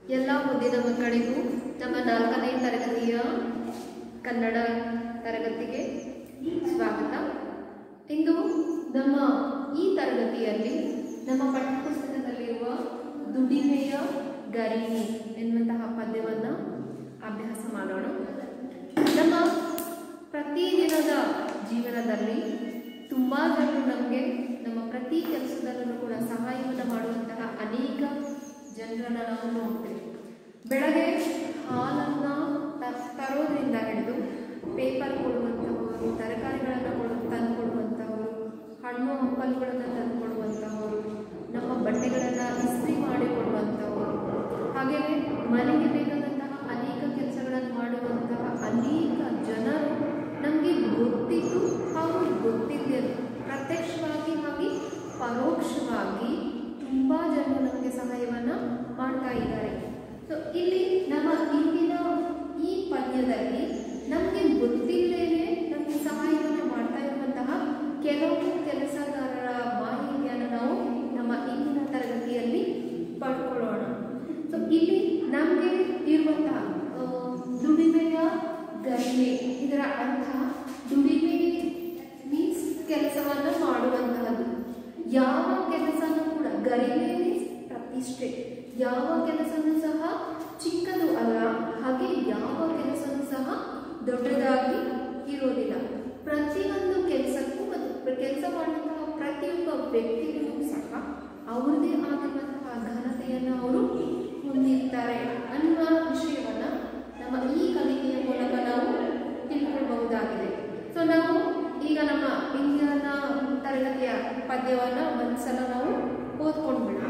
ಎಲ್ಲ ಮುಂದಿನ ಮಕ್ಕಳಿಗೂ ನಮ್ಮ ನಾಲ್ಕನೇ ತರಗತಿಯ ಕನ್ನಡ ತರಗತಿಗೆ ಸ್ವಾಗತ ಇಂದು ನಮ್ಮ ಈ ತರಗತಿಯಲ್ಲಿ ನಮ್ಮ ಪಠ್ಯಪುಸ್ತಕದಲ್ಲಿರುವ ದುಡಿಮೆಯ ಗರಿಮಿ ಎನ್ನುವಂತಹ ಪದ್ಯವನ್ನು ಅಭ್ಯಾಸ ಮಾಡೋಣ ನಮ್ಮ ಪ್ರತಿದಿನದ ಜೀವನದಲ್ಲಿ ತುಂಬ ಜನರು ನಮಗೆ ನಮ್ಮ ಪ್ರತಿ ಕೆಲಸದಲ್ಲೂ ಕೂಡ ಸಹಾಯವನ್ನು ಮಾಡುವಂತಹ ಅನೇಕ ಜನರನ್ನು ನಾವು ನೋಡ್ತೇವೆ ಬೆಳಗ್ಗೆ ಹಾಲನ್ನು ತ- ತರೋದ್ರಿಂದ ಹಿಡಿದು ಪೇಪರ್ ಕೊಡುವಂಥವರು ತರಕಾರಿಗಳನ್ನು ಕೊಡು ತಂದು ಕೊಡುವಂಥವರು ಹಣ್ಣು ಹಂಪಲುಗಳನ್ನು ತಂದು ಕೊಡುವಂಥವರು ನಮ್ಮ ಬಟ್ಟೆಗಳನ್ನು ಇಸ್ತ್ರಿ ಮಾಡಿ ಕೊಡುವಂಥವರು ಹಾಗೆಯೇ ಮನೆಗೆ ಬೇಕಾದಂತಹ ಅನೇಕ ಕೆಲಸಗಳನ್ನು ಮಾಡುವಂತಹ ಅನೇಕ ಜನರು ನಮಗೆ ಗೊತ್ತಿದ್ದು ಹಾಗೂ ಗೊತ್ತಿದ್ದೇ ಪ್ರತ್ಯಕ್ಷವಾಗಿ ಹಾಗೆ ಪರೋಕ್ಷವಾಗಿ ತುಂಬ ಜನರು ನಮಗೆ ಸಹಾಯವನ್ನು ಮಾಡ್ತಾ ಇದ್ದಾರೆ ಸೊ ಇಲ್ಲಿ ನಮ್ಮ ಇಂದಿನ ಈ ಪದ್ಯದಲ್ಲಿ ನಮಗೆ ಗೊತ್ತಿಲ್ಲದೇ ನಮಗೆ ಸಹಾಯವನ್ನು ಮಾಡ್ತಾ ಇರುವಂತಹ ಕೆಲವು ಕೆಲಸಗಾರರ ಮಾಹಿತಿಯನ್ನು ನಾವು ನಮ್ಮ ಇಂದಿನ ತರಗತಿಯಲ್ಲಿ ಪಡ್ಕೊಳ್ಳೋಣ ಸೊ ಇಲ್ಲಿ ನಮಗೆ ಇರುವಂತಹ ಆ, ದುಡಿಮೆಯ ಗರಿಮೆ ಇದರ ಅರ್ಥ ದುಡಿಮೆ ಮೀನ್ಸ್ ಕೆಲಸವನ್ನು ಮಾಡುವಂತಹದ್ದು ಯಾವ ಕೆಲಸನೂ ಕೂಡ ಗರಿಮೆ ಮೀನ್ಸ್ ಪ್ರತಿಷ್ಠೆ ಯಾವ ಕೆಲಸನೂ ಸಹ ಚಿಕ್ಕದು ಅಲ್ಲ ಹಾಗೆ ಯಾವ ಕೆಲಸನೂ ಸಹ ದೊಡ್ಡದಾಗಿ ಇರೋದಿಲ್ಲ ಪ್ರತಿಯೊಂದು ಕೆಲಸಕ್ಕೂ ಮತ್ತು ಕೆಲಸ ಮಾಡುವಂತಹ ಪ್ರತಿಯೊಬ್ಬ ವ್ಯಕ್ತಿಗೂ ಸಹ ಅವ್ರದ್ದೇ ಆಗಿರುವಂತಹ ಘನತೆಯನ್ನು ಅವರು ಹೊಂದಿರ್ತಾರೆ ಅನ್ನುವ ವಿಷಯವನ್ನ ನಮ್ಮ ಈ ಕಲಿಕೆಯ ಮೂಲಕ ನಾವು ತಿಳ್ಕೊಳ್ಬಹುದಾಗಿದೆ ಸೊ ನಾವು ಈಗ ನಮ್ಮ ಇಂದಿನ ತರಗತಿಯ ಪದ್ಯವನ್ನ ಒಂದ್ಸಲ ನಾವು ಓದ್ಕೊಂಡ್ಬಿಡೋಣ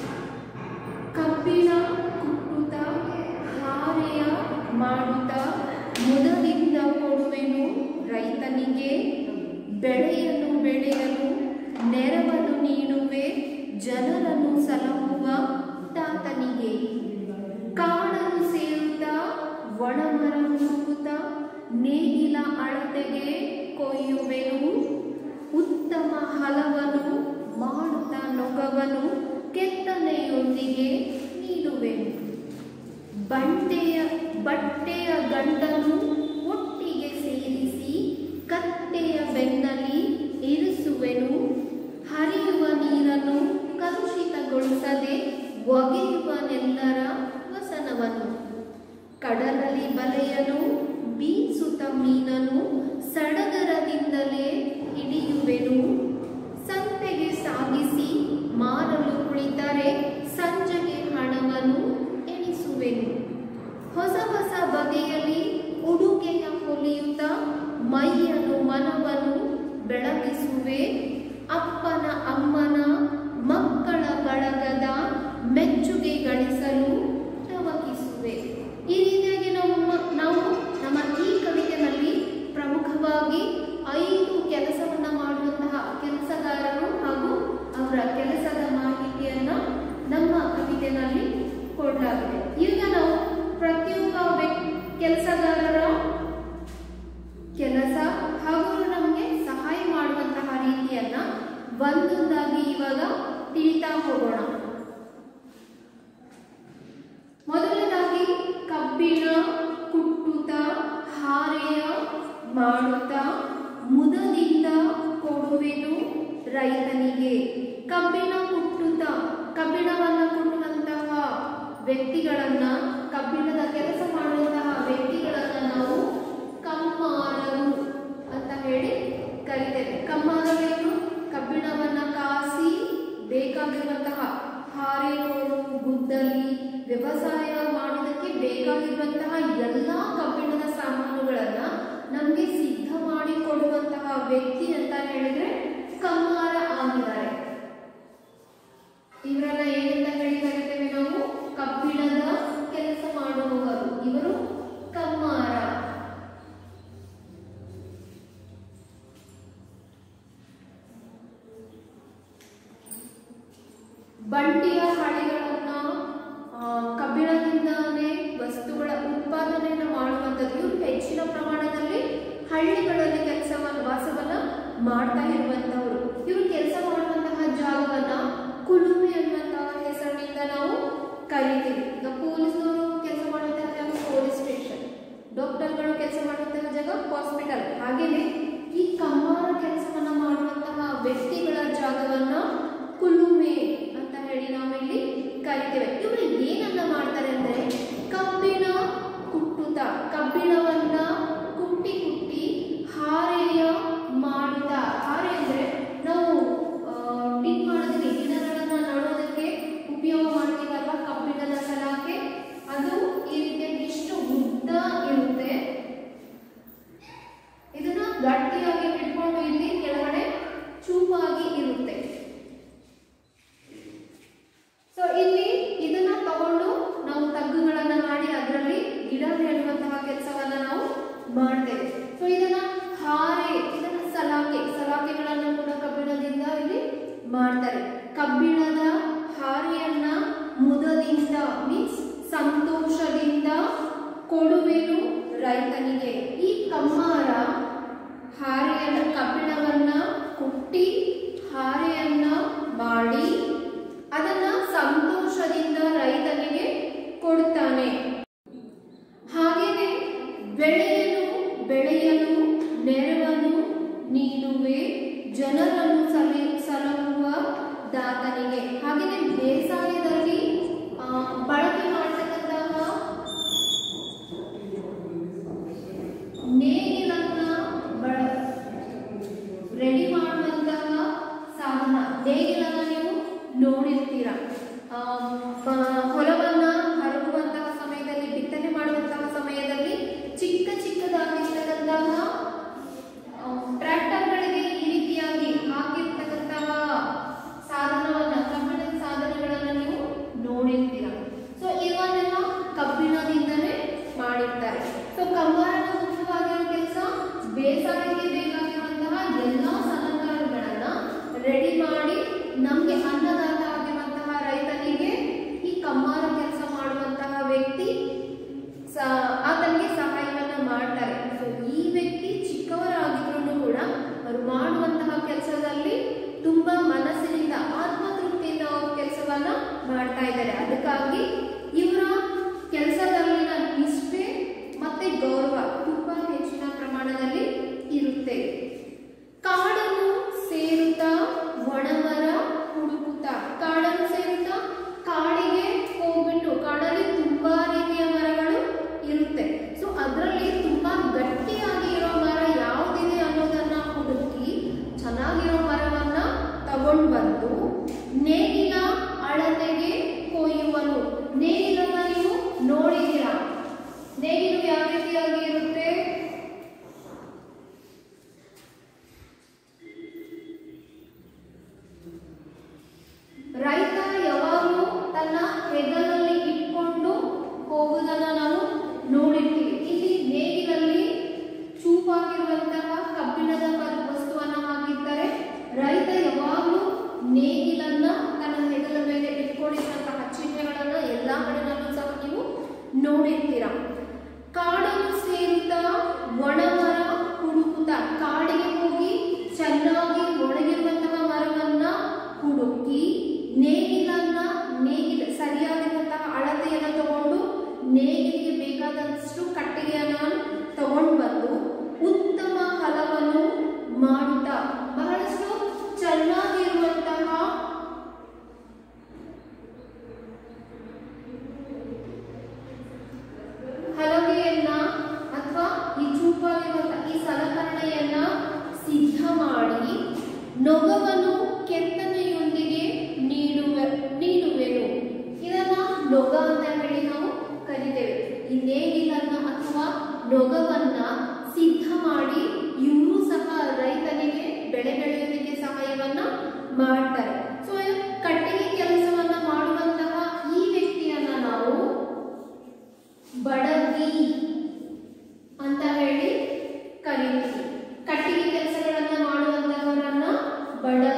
ಕಬ್ಬಿಣ ಕುಟ್ಟುತ್ತ ಹಾರೆಯ ಮಾಡುತ್ತ ಮುದದಿಂದ ಕೊಡುವೆನು ರೈತನಿಗೆ ಬೆಳೆಯನ್ನು ಬೆಳೆಯಲು ನೆರವನ್ನು ನೀಡುವೆ ಜನರನ್ನು ಸಲಹುವ ತಾತನಿಗೆ ಕಾಡನ್ನು ಸೇರುತ್ತಾ ಒಣಮರ ಹುಡುಕುತ್ತ ನೇಗಿಲ ಅಳತೆಗೆ ಕೊಯ್ಯುವೆನು ಉತ್ತಮ ಹಲವನ್ನು ಮಾಡುತ್ತ ನೊಗವನು ಕೆತ್ತನೆಯೊಂದಿಗೆ ನೀಡುವೆನು ಬಂಟೆಯ ಬಟ್ಟೆಯ ಗಂಟನ್ನು ಒಟ್ಟಿಗೆ ಸೇರಿಸಿ ಕಟ್ಟೆಯ ಬೆನ್ನಲ್ಲಿ ಇರಿಸುವೆನು ಹರಿಯುವ ನೀರನ್ನು ಕಲುಷಿತಗೊಳಿಸದೆ ಒಗೆಯುವನೆಲ್ಲರ ವಸನವನ್ನು ಕಡಲಲ್ಲಿ ಬಲೆಯನು ಬೀಸುತ್ತ ಮೀನನು ಸಡಗರದಿಂದಲೇ ಹಿಡಿಯುವೆನು ಸಂತೆಗೆ ಸಾಗಿಸಿ ಮಾರಲು ಕುಳಿತರೆ ಸಂಜೆಗೆ ಹಣವನ್ನು ಎಣಿಸುವೆನು ಹೊಸ ಹೊಸ ಬಗೆಯಲ್ಲಿ ಉಡುಗೆಯ ಹೊಲಿಯುತ್ತ ಮೈಯನ್ನು ಮನವನ್ನು ಬೆಳಗಿಸುವೆ ಅಪ್ಪನ ಅಮ್ಮನ ಮಕ್ಕಳ ಬಳಗದ ಮೆಚ್ಚುಗೆ ಗಳಿಸಲು ತವಕಿಸುವೆ ಈ ರೀತಿಯಾಗಿ ನಮ್ಮ ನಾವು ನಮ್ಮ ಈ ಕವಿತೆಯಲ್ಲಿ ಪ್ರಮುಖವಾಗಿ ಐದು ಕೆಲಸವನ್ನ ಮಾಡುವಂತಹ ಕೆಲಸಗಾರರು ಹಾಗೂ ಅವರ ಕೆಲಸದ ಮಾಹಿತಿಯನ್ನ ನಮ್ಮ ಕವಿತೆಯಲ್ಲಿ ಕೊಡಲಾಗಿದೆ ಈಗ ನಾವು ಪ್ರತಿಯೊಬ್ಬ ವ್ಯಕ್ತಿ ಕೆಲಸಗಾರರ ಕೆಲಸ ಹಾಗೂ ಅವರು ನಮಗೆ ಸಹಾಯ ಮಾಡುವಂತಹ ರೀತಿಯನ್ನ ಒಂದೊಂದಾಗಿ ಇವಾಗ ತಿಳಿತಾ ಹೋಗೋಣ ಮೊದಲನೇದಾಗಿ ಕಬ್ಬಿಣ ಕುಟ್ಟುತ್ತ ಹಾರೆಯ ಮಾಡುತ್ತ ಮುದದಿಂದ ಕೊಡುವೆನು ರೈತನಿಗೆ ಕಬ್ಬಿಣ ಕುಟ್ಟುತ್ತ ಕಬ್ಬಿಣವನ್ನು ಕುಟ್ಟುವಂತಹ ವ್ಯಕ್ತಿಗಳನ್ನ ಕಬ್ಬಿಣದ ಕೆಲಸ ಮಾಡುವಂತಹ ವ್ಯಕ್ತಿಗಳನ್ನ ನಾವು ಕಮ್ಮಾರರು ಅಂತ ಹೇಳಿ ಕರಿತೇವೆ ಕಮ್ಮಾರರೇನು ಕಬ್ಬಿಣವನ್ನ ಕಾಸಿ ಬೇಕಾಗಿರುವಂತಹ ಹಾರೆಕೋಲು ಗುದ್ದಲಿ ವ್ಯವಸಾಯ ಮಾಡೋದಕ್ಕೆ ಬೇಕಾಗಿರುವಂತಹ ಎಲ್ಲಾ ಕಬ್ಬಿಣದ ಸಾಮಾನುಗಳನ್ನ ನಮಗೆ ಸಿದ್ಧ ಮಾಡಿ ಕೊಡುವಂತಹ ವ್ಯಕ್ತಿ ಅಂತ ಹೇಳಿದ್ರೆ ಕಮ್ಮಾರ ಆಗಿದ್ದಾರೆ ಇವರನ್ನ ಏನಂತ ಹೇಳಿ ಕರಿತೇವೆ ನಾವು ಕಬ್ಬಿಣದ ಕೆಲಸ ಮಾಡುವವರು ಇವರು ಕಮ್ಮಾರ ಬಂಡಿಯ ಹಾಳೆಗಳನ್ನ ಆ, ಕಬ್ಬಿಣದಿಂದಾನೇ ವಸ್ತುಗಳ ಉತ್ಪಾದನೆಯನ್ನು ಮಾಡುವಂಥದ್ದು ಇವರು ಹೆಚ್ಚಿನ ಪ್ರಮಾಣದಲ್ಲಿ ಹಳ್ಳಿಗಳಲ್ಲಿ ಕೆಲಸವನ್ನು ವಾಸವನ್ನ ಮಾಡ್ತಾ ಇರುವಂತಹವರು ಇವರು ಕೆಲಸ ಮಾಡುವಂತಹ ಜಾಗವನ್ನ ಕುಲುಮೆ ಅನ್ನುವಂತಹ ಹೆಸರಿನಿಂದ ನಾವು ಕರಿತೀವಿ ಈಗ ಪೊಲೀಸ್ನವರು ಕೆಲಸ ಮಾಡುವಂತಹ ಜಾಗ ಪೊಲೀಸ್ ಸ್ಟೇಷನ್ ಡಾಕ್ಟರ್ಗಳು ಕೆಲಸ ಮಾಡುವಂತಹ ಜಾಗ ಹಾಸ್ಪಿಟಲ್ ಹಾಗೆಯೇ ಈ ಕಮ್ಮಾರ ಕೆಲಸವನ್ನ ಮಾಡುವಂತಹ ವ್ಯಕ್ತಿಗಳ ಜಾಗವನ್ನ ಕುಲುಮೆ ಅಂತ ಹೇಳಿ ನಾವು ಇಲ್ಲಿ ಕರಿತೇವೆ ಇವರು ಏನನ್ನ ಮಾಡ್ತಾರೆ ಅಂದ್ರೆ ಕಬ್ಬಿಣ ಕುಟ್ಟುತ್ತ ಕಬ್ಬಿಣವನ್ನ ಕುಟ್ಟಿ ಕುಟ್ಟಿ ಹಾರೆಯ ಮಾಡುತ್ತ ಹಾರೆ ಅಂದ್ರೆ ನಾವು ಡಿಗ್ ಮಾಡೋದಕ್ಕೆ ಗಿಡಗಳನ್ನ ನಡೋದಕ್ಕೆ ಉಪಯೋಗ ಮಾಡ್ತೀವಲ್ವಾ ಕಬ್ಬಿಣದ ಸಲಾಕೆ ಅದು ಈ ರೀತಿಯಾಗಿ ಇಷ್ಟು ಉದ್ದ ಇರುತ್ತೆ ಇದನ್ನ ಗಟ್ಟಿಯಾಗಿ ಹಿಡ್ಕೊಂಡು ಇಲ್ಲಿ ಕೆಳಗಡೆ ಚೂಪಾಗಿ ಇರುತ್ತೆ ಸೊ ಇಲ್ಲಿ ಇದನ್ನ ತಗೊಂಡು ನಾವು ತಗ್ಗುಗಳನ್ನ ಮಾಡಿ ಅದರಲ್ಲಿ ಗಿಡ ನೆಡುವಂತಹ ಕೆಲಸವನ್ನ ನಾವು ಮಾಡ್ತೇವೆ ಸೊ ಇದನ್ನ ಹಾರೆ ಇದನ್ನ ಸಲಾಕೆ ಸಲಾಕೆಗಳನ್ನ ಕೂಡ ಕಬ್ಬಿಣದಿಂದ ಇಲ್ಲಿ ಮಾಡ್ತಾರೆ ಕಬ್ಬಿಣದ ಹಾರೆಯನ್ನ ಮುದದಿಂದ ಮೀನ್ಸ್ ಸಂತೋಷದಿಂದ ಕೊಡುವೆನು ರೈತನಿಗೆ ಈ ಕಮ್ಮಾರ ಹಾರೆಯನ್ನ ಕಬ್ಬಿಣವನ್ನ ಕುಟ್ಟಿ ಹಾರೆಯನ್ನ ಮಾಡಿ ಅದನ್ನ ಸಂತೋಷದಿಂದ ರೈತನಿಗೆ ಕೊಡುತ್ತಾನೆ ಹಾಗೆಯೇ ಬೆಳೆಯಲು ಬೆಳೆಯಲು ನೆರವನ್ನು ನೀಡುವೆ ಜನರನ್ನು ಸಲಿ ಸಲಹುವ ದಾತನಿಗೆ ಹಾಗೆಯೇ ಬೇಸಾಯದಲ್ಲಿ ಆ, ಬಳಕೆ ಮಾಡ್ತಕ್ಕಂತಹ ನೇಗಿಲನ್ನ ಬಳ ರೆಡಿ ಮಾಡುವಂತಹ ಸಾಧನ ನೇಗಿಲನ್ನ ನೀವು ನೋಡಿರ್ತೀರ ಆಮ್, ಪ- ಹೊಲವನ್ನ ಹರಗುವಂತಹ ಸಮಯದಲ್ಲಿ ಬಿತ್ತನೆ ಮಾಡುವಂತಹ ಸಮಯದಲ್ಲಿ ಚಿಕ್ಕ ಚಿಕ್ಕದಾಗಿರ್ತಕ್ಕಂತಹ ಟ್ರ್ಯಾಕ್ಟರ್ಗಳಿಗೆ ಈ ರೀತಿಯಾಗಿ ಹಾಕಿರ್ತಕ್ಕಂತಹ ಸಾಧನವನ್ನ ಕಬ್ಬಿಣದ ಸಾಧನಗಳನ್ನ ನೀವು ನೋಡಿರ್ತೀರ ಸೊ ಇವನ್ನೆಲ್ಲ ಕಬ್ಬಿಣದಿಂದನೇ ಮಾಡಿರ್ತಾರೆ ಸೊ ಕಮ್ಮಾರನ ಮುಖ್ಯವಾಗಿರೋ ಕೆಲಸ ಬೇಸಾಯಕ್ಕೆ ಬೇಕಾಗಿರುವಂತಹ ಎಲ್ಲಾ ಸಲಕರಣೆಗಳನ್ನ ರೆಡಿ ಮಾಡಿ ನಮ್ಗೆ ಅನ್ನದಾತ ಆಗಿರುವಂತಹ ರೈತನಿಗೆ ಈ ಕಮ್ಮಾರ ಕೆಲಸ ಮಾಡುವಂತಹ ವ್ಯಕ್ತಿ ಸ- ಆತನಿಗೆ ಸಹಾಯವನ್ನ ಮಾಡ್ತಾರೆ ಸೊ ಈ ವ್ಯಕ್ತಿ ಚಿಕ್ಕವರಾಗಿದ್ರು ಕೂಡ ಅವರು ಮಾಡುವಂತಹ ಕೆಲಸದಲ್ಲಿ ತುಂಬಾ ಮನಸ್ಸಿನಿಂದ ಆತ್ಮತೃಪ್ತಿಯಿಂದ ಅವ್ರ ಕೆಲಸವನ್ನ ಮಾಡ್ತಾ ಇದ್ದಾರೆ ಅದಕ್ಕಾಗಿ ಇವರ ಕೆಲಸದಲ್ಲಿನ ನಿಷ್ಠೆ ಮತ್ತೆ ಗೌರವ ತುಂಬಾ ಹೆಚ್ಚಿನ ಪ್ರಮಾಣದಲ್ಲಿ ಇರುತ್ತೆ ಕಾಡನ್ನು ಸೇರುತ್ತಾ ಒಣಮರ ಹುಡುಕುತ್ತಾ ಕಾಡನ್ನು ಸೇರುತ್ತಾ ಕಾಡಿಗೆ ಹೋಗ್ಬಿಟ್ಟು ಕಾಡಲ್ಲಿ ತುಂಬಾ ರೀತಿಯ ಮರಗಳು ಇರುತ್ತೆ ಸೊ ಅದರಲ್ಲಿ ತುಂಬಾ ಗಟ್ಟಿಯಾಗಿ ಇರೋ ಮರ ಯಾವುದಿದೆ ಅನ್ನೋದನ್ನ ಹುಡುಕಿ ಚೆನ್ನಾಗಿರೋ ಮರವನ್ನ ತಗೊಂಡು ಬಂದು ನೇಗಿಲ ಅಳತೆಗೆ ಕೊಯ್ಯುವನು ನೇಗಿಲನ್ನ ನೀವು ನೋಡಿದ್ದೀರಾ ನೇಗಿಲು ಯಾವ ರೀತಿಯಾಗಿ ಇರುತ್ತೆ ರೈತ ಯಾವಾಗಲೂ ತನ್ನ ಹೆಗಲಲ್ಲಿ ಇಟ್ಕೊಂಡು ಹೋಗುವುದನ್ನ ನಾವು ನೋಡಿರ್ತೀವಿ ಇಲ್ಲಿ ನೇಗಿಲಲ್ಲಿ ಚೂಪಾಗಿರುವಂತಹ ಕಬ್ಬಿಣದ ಪ- ವಸ್ತುವನ್ನ ಹಾಕಿರ್ತಾರೆ ರೈತ ಯಾವಾಗಲೂ ನೇಗಿಲನ್ನ ತನ್ನ ಹೆಗಲ ಮೇಲೆ ಇಟ್ಕೊಂಡಿರುವಂತಹ ಚಿಹ್ನೆಗಳನ್ನ ಎಲ್ಲಾ ಕಡೆನಲ್ಲೂ ಸಹ ನೀವು ನೋಡಿರ್ತೀರ ಕಾಡನ್ನು ಸೇರುತ್ತಾ ಒಣಮರ ಹುಡುಕುತ್ತಾ ಕಾಡಿಗೆ ಹೋಗಿ ಚೆನ್ನಾಗಿ ಒಣಗಿರುವಂತಹ ಮರವನ್ನ ಹುಡುಕಿ ನೇಗಿಲನ್ನ ನೇಗಿಲ ಸರಿಯಾಗಿರುವಂತಹ ಅಳತೆಯನ್ನ ತಗೊಂಡು ನೇಗಿಲಿಗೆ ಬೇಕಾದಷ್ಟು ಕಟ್ಟಿಗೆಯನ್ನ ತಗೊಂಡು ಬಂದು ಉತ್ತಮ ಫಲವನ್ನು ಮಾಡುತ್ತಾ ಬಹಳಷ್ಟು ಚೆನ್ನಾಗಿರುವಂತಹ ಹಲಗೆಯನ್ನ ಅಥವಾ ಈ ಚೂಪಾಗಿರುವಂತಹ ಈ ಸಲಕರಣೆಯನ್ನ ಸಿದ್ಧ ಮಾಡಿ ನೊಗವನ್ನು ಕೆತ್ತನೆಯೊಂದಿಗೆ ನೀಡುವ ನೀಡುವೆನು ಇದನ್ನ ನೊಗ ಅಂತ ಹೇಳಿ ನಾವು ಕರಿತೇವೆ ಈ ನೇಗಿಲನ್ನ ಅಥವಾ ನೊಗವನ್ನ ಸಿದ್ಧ ಮಾಡಿ ಇವರು ಸಹ ರೈತನಿಗೆ ಬೆಳೆ ಬೆಳೆಯೋದಕ್ಕೆ ಸಹಾಯವನ್ನ ಮಾಡ್ತಾರೆ ಸೊ ಕಟ್ಟಿಗೆ ಕೆಲಸವನ್ನ ಮಾಡುವಂತಹ ಈ ವ್ಯಕ್ತಿಯನ್ನ ನಾವು ಬಡಗಿ ಅಂತ ಹೇಳಿ ಕರೀತೀವಿ ಕಟ್ಟಿಗೆ ಕೆಲಸಗಳನ್ನ ಮಾಡುವಂತಹವರನ್ನ ಬಡ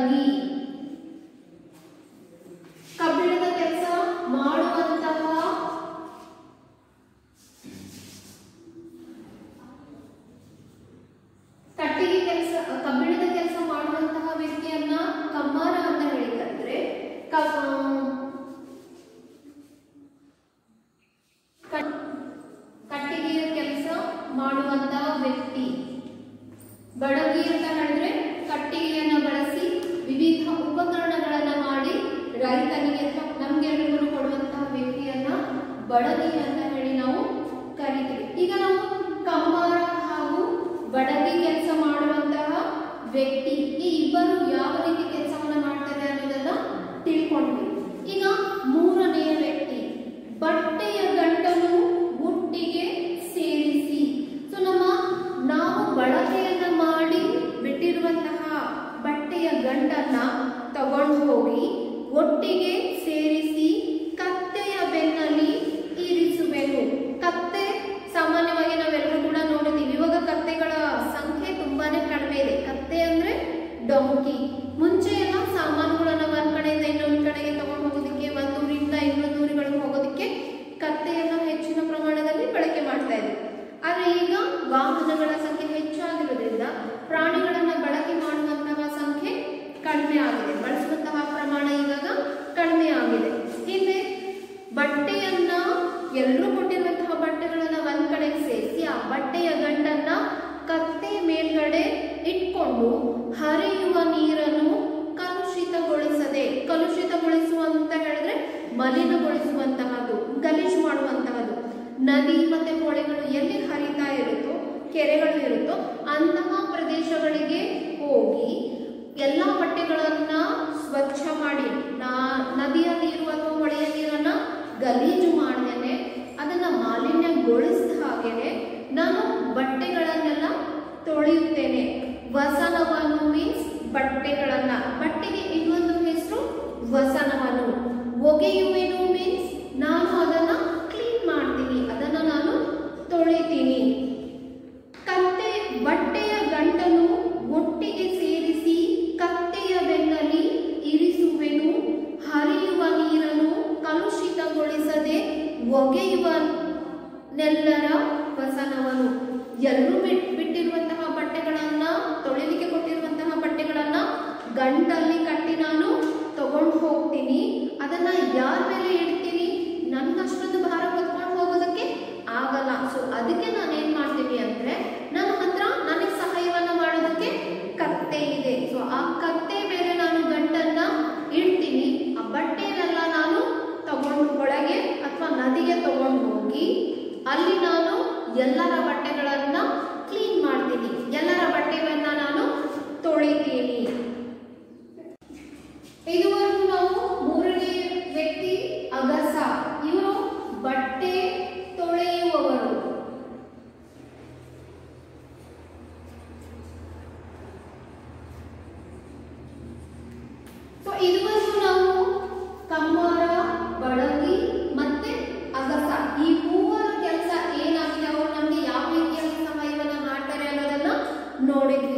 ಬಡಗಿ ಅಂತ ಹೇಳಿದ್ರೆ ಕಟ್ಟಿಗೆಯನ್ನ ಬಳಸಿ ವಿವಿಧ ಉಪಕರಣಗಳನ್ನ ಮಾಡಿ ರೈತನಿಗೆ ಅಥವಾ ನಮ್ಗೆಲ್ಲರಿಗೂ ಕೊಡುವಂತಹ ವ್ಯಕ್ತಿಯನ್ನ ಬಡಗಿ ಅಂತ ಹೇಳಿ ನಾವು ಕರಿತೀವಿ ಈಗ ನಾವು ಕಮ್ಮಾರ ಹಾಗೂ ಬಡಗಿ ಕೆಲಸ ಮಾಡುವಂತಹ ವ್ಯಕ್ತಿ ಈ ಇಬ್ಬರು ಯಾವ ರೀತಿ ಕೆಲಸವನ್ನ ಮಾಡ್ತಾರೆ ಅನ್ನೋದನ್ನ ತಿಳ್ಕೊಂಡ್ವಿ ಈಗ ಮೂರನೆಯ ವ್ಯಕ್ತಿ ಬಟ್ಟೆಯ ಗಂಟನ್ನು ಒಟ್ಟಿಗೆ ಸೇರಿಸಿ ಸೊ ನಮ್ಮ ನಾವು ಬಳಕೆಯನ್ನ ಮಾಡಿ ಬಿಟ್ಟಿರುವಂತಹ ಬಟ್ಟೆಯ ಗಂಟನ್ನ ತಗೊಂಡು ಹೋಗಿ ಒಟ್ಟಿಗೆ ಸೇರಿಸಿ ಕತ್ತೆಯ ಬೆನ್ನಲ್ಲಿ ಇರಿಸುವೆನು ಕತ್ತೆ ಸಾಮಾನ್ಯವಾಗಿ ನಾವೆಲ್ಲರೂ ಕೂಡ ನೋಡಿದ್ದೀವಿ ಇವಾಗ ಕತ್ತೆಗಳ ಸಂಖ್ಯೆ ತುಂಬಾನೇ ಕಡಿಮೆ ಇದೆ ಕತ್ತೆ ಅಂದ್ರೆ ಡೊಂಕಿ ಮುಂಚೆ ಎಲ್ಲ ಸಾಮಾನುಗಳನ್ನ ಒಂದ್ ಕಡೆಯಿಂದ ಇನ್ನೊಂದ್ ಕಡೆಗೆ ತಗೊಂಡು ಹೋಗೋದಕ್ಕೆ ಒಂದ್ ಊರಿಂದ ಇನ್ನೊಂದು ಊರುಗಳಿಗೆ ಹೋಗೋದಕ್ಕೆ ಕತ್ತೆಯನ್ನ ಹೆಚ್ಚಿನ ಪ್ರಮಾಣದಲ್ಲಿ ಬಳಕೆ ಮಾಡ್ತಾ ಇದ್ರು ಆದ್ರೆ ಈಗ ವಾಹನಗಳ ಸಂಖ್ಯೆ ಹೆಚ್ಚಾಗಿರೋದ್ರಿಂದ ಪ್ರಾಣಿಗಳನ್ನ ಬಳಕೆ ಮಾಡುವಂತಹ ಸಂಖ್ಯೆ ಕಡಿಮೆ ಆಗಿದೆ ಬಳಸುವಂತಹ ಪ್ರಮಾಣ ಇವಾಗ ಕಡಿಮೆ ಆಗಿದೆ ಹಿಂದೆ ಬಟ್ಟೆಯನ್ನ ಎಲ್ಲರೂ ಕೊಟ್ಟಿರುವಂತಹ ಬಟ್ಟೆಗಳನ್ನ ಒಂದ್ ಕಡೆಗೆ ಸೇರಿಸಿ ಆ ಬಟ್ಟೆಯ ಗಂಟನ್ನ ಕತ್ತೆ ಮೇಲ್ಗಡೆ ಇಟ್ಕೊಂಡು ಹರಿಯುವ ನೀರನ್ನು ಕಲುಷಿತಗೊಳಿಸದೆ ಕಲುಷಿತಗೊಳಿಸುವ ಅಂತ ಹೇಳಿದ್ರೆ ಮಲಿನಗೊಳಿಸುವಂತಹದ್ದು ಗಲೀಜು ಮಾಡುವಂತಹದ್ದು ನದಿ ಮತ್ತೆ ಹೊಳೆಗಳು ಎಲ್ಲಿ ಹರಿತಾ ಇರುತ್ತೋ ಕೆರೆಗಳು ಇರುತ್ತೋ ಅಂತಹ ಪ್ರದೇಶಗಳಿಗೆ ಹೋಗಿ ಎಲ್ಲ ಬಟ್ಟೆಗಳನ್ನ ಸ್ವಚ್ಛ ಮಾಡಿ ನಾ- ನದಿಯ ನೀರು ಅಥವಾ ಹೊಳೆಯ ನೀರನ್ನ ಗಲೀಜು ಮಾಡ್ದೇನೆ ಅದನ್ನ ಮಾಲಿನ್ಯಗೊಳಿಸಿದ ಹಾಗೇನೆ ನಾನು ಬಟ್ಟೆಗಳನ್ನೆಲ್ಲ ತೊಳೆಯುತ್ತೇನೆ ವಸನವನ್ನು ಮೀನ್ಸ್ ಬಟ್ಟೆಗಳನ್ನ ಬಟ್ಟೆಗೆ ಇನ್ನೊಂದು ಹೆಸರು ವಸನವನ್ನು ಒಗೆಯುವೆನು ಮೀನ್ಸ್ ನಾನು ಅದನ್ನ ಕ್ಲೀನ್ ಮಾಡ್ತೀನಿ ಅದನ್ನ ನಾನು ತೊಳಿತೀನಿ ಕತ್ತೆ ಬಟ್ಟೆಯ ಗಂಟನ್ನು ಒಟ್ಟಿಗೆ ಸೇರಿಸಿ ಕತ್ತೆಯ ಬೆನ್ನಲ್ಲಿ ಇರಿಸುವೆನು ಹರಿಯುವ ನೀರನ್ನು ಕಲುಷಿತಗೊಳಿಸದೆ ಒಗೆಯುವ ನೆಲ್ಲರ ವಸನವನು ಎಲ್ಲರೂ ಬಿಟ್ ಬಿಟ್ಟಿರುವಂತಹ ಬಟ್ಟೆಗಳನ್ನ ತೊಳಿಲಿಕ್ಕೆ ಕೊಟ್ಟಿರುವಂತಹ ಬಟ್ಟೆಗಳನ್ನ ಗಂಟಲ್ಲಿ ಕಟ್ಟಿ ನಾನು ತಗೊಂಡು ಹೋಗ್ತೀನಿ ಅದನ್ನ ಯಾರ ಮೇಲೆ ಇಡ್ತೀನಿ ನನ್ಗಷ್ಟೊಂದು ಭಾರ ಹೊತ್ಕೊಂಡು ಹೋಗೋದಕ್ಕೆ ಆಗಲ್ಲ ಸೊ ಅದಕ್ಕೆ ನಾನು ಏನ್ ಮಾಡ್ತೀನಿ ಅಂದ್ರೆ ನನ್ನ ಹತ್ರ ನನಗೆ ಸಹಾಯವನ್ನ ಮಾಡೋದಕ್ಕೆ ಕತ್ತೆ ಇದೆ ಸೊ ಆ ಕತ್ತೆ ಮೇಲೆ ನಾನು ಗಂಟನ್ನ ಇಡ್ತೀನಿ ಆ ಬಟ್ಟೆನೆಲ್ಲ ನಾನು ತಗೊಂಡು ಒಳಗೆ ಅಥವಾ ನದಿಗೆ ತಗೊಂಡು ಹೋಗಿ ಅಲ್ಲಿ ನಾನು ಎಲ್ಲರ ಬಟ್ಟೆಗಳನ್ನ ಕ್ಲೀನ್ ಮಾಡ್ತೀನಿ ಎಲ್ಲರ ಬಟ್ಟೆಗಳನ್ನ ನಾನು ತೊಳಿತೀನಿ ಇದುವರೆಗೂ ನಾವು ಮೂರನೇ ವ್ಯಕ್ತಿ ಅಗಸ ಇವರು ಬಟ್ಟೆ ತೊಳೆಯುವವರು ಸೊ ಇದುವರೆಗೂ ನಾವು ಕಮ್ಮಾರ ಬಡಗಿ ಮತ್ತೆ ಅಗಸ ಈ ಮೂವರ ಕೆಲಸ ಏನಾಗಿದೆ ಅವರು ನಮ್ಗೆ ಯಾವ ರೀತಿಯಾಗಿ ಸಹಾಯವನ್ನ ಮಾಡ್ತಾರೆ ಅನ್ನೋದನ್ನ ನೋಡಿದ್ವಿ